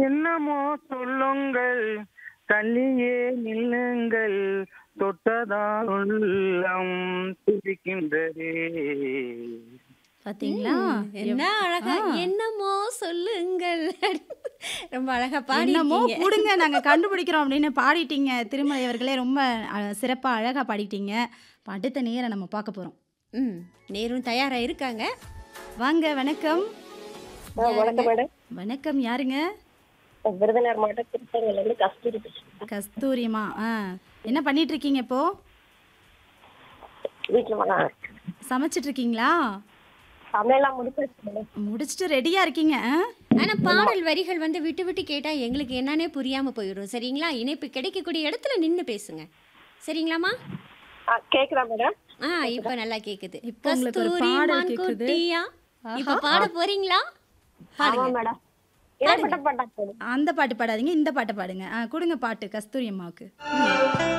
என்னமோ சொல்லுங்கள் தள்ளியே நில்லுங்கள் தொட்டதால் உள்ளம் துடிக்கின்றதே பாத்தீங்களா என்ன அழகா என்னமோ சொல்லுங்கள் ரொம்ப அழகா என்னமோ பாடிட்டீங்க கூடுங்க நாங்க கண்டுபிடிக்கிறோம் அப்படின்னு பாடிட்டீங்க திருமலை அவர்களே ரொம்ப அஹ், சிறப்பா அழகா பாடிட்டீங்க இப்ப அடுத்த நேரம் நம்ம பார்க்க போறோம் ம் நேரும் தயாரா இருக்காங்க வாங்க வணக்கம் வணக்கம் மேடம் வணக்கம் யாருங்க விருதுநகர் மாவட்டம் திருத்தங்கல்ல இருந்து கஸ்தூரி பேசுறேன். கஸ்தூரிமா ஆ என்ன பண்ணிட்டு இருக்கீங்க இப்போ வீட்டுல வா- சமைச்சிட்டு இருக்கீங்களா சமையல்லாம் முடிச்சாச்சு மேடம் முடிச்சிட்டு ரெடியா இருக்கீங்க ஆ? ஆனா பாடல் வரிகள் வந்து விட்டு விட்டு கேட்டா எங்களுக்கு என்னன்னே புரியாம போயிடும் சரிங்களா இணைப்பு கிடைக்கக்கூடிய இடத்துல நின்னு பேசுங்க சரிங்களாம்மா ஆ, கேக்குதா மேடம் ஆ இப்ப நல்லா கேக்குது இப்ப உங்களுக்கு ஒரு கஸ்தூரி பாடல் மான் கேக்குது. குட்டியா இப்ப பாட போறீங்களா ஆமா பாடுங்க மேடம் இடைப்பட்ட பாட்டா போதும் அந்த பாட்டு பாடாதீங்க இந்த பாட்டை பாடுங்க ஆ கொடுங்க பாட்டு கஸ்தூரி அம்மாவுக்கு